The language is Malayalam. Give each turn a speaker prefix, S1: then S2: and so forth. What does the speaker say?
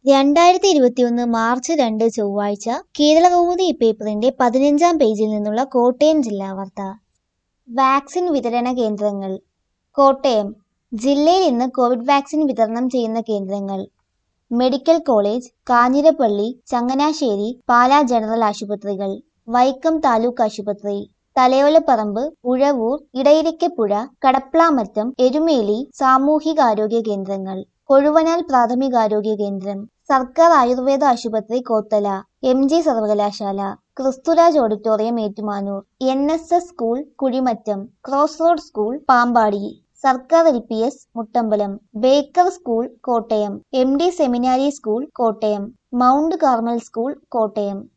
S1: രണ്ടായിരത്തി ഇരുപത്തിയൊന്ന് മാർച്ച് രണ്ട് ചൊവ്വാഴ്ച കേരളകൗമുദി പേപ്പറിന്റെ പതിനഞ്ചാം പേജിൽ നിന്നുള്ള കോട്ടയം ജില്ലാ വാർത്ത വാക്സിൻ വിതരണ കേന്ദ്രങ്ങൾ കോട്ടയം ജില്ലയിൽ ഇന്ന് കോവിഡ് വാക്സിൻ വിതരണം ചെയ്യുന്ന കേന്ദ്രങ്ങൾ medical college Kanjirappally Changanassery Pala general ആശുപത്രികൾ വൈക്കം താലൂക്ക് ആശുപത്രി തലയോലപ്പറമ്പ് ഉഴവൂർ ഇടയിരിക്കപ്പുഴ കടപ്ലാമറ്റം എരുമേലി സാമൂഹികാരോഗ്യ കേന്ദ്രങ്ങൾ കൊഴുവനാൽ പ്രാഥമികാരോഗ്യ കേന്ദ്രം സർക്കാർ ആയുർവേദ ആശുപത്രി കോത്തല എം ജി സർവകലാശാല Kristuraj auditorium Ettumanoor N S S school Kuzhimattam cross road school Pampady സർക്കാർ L P S Muttambalam Baker school Kottayam M D seminary school Kottayam mount Carmel school Kottayam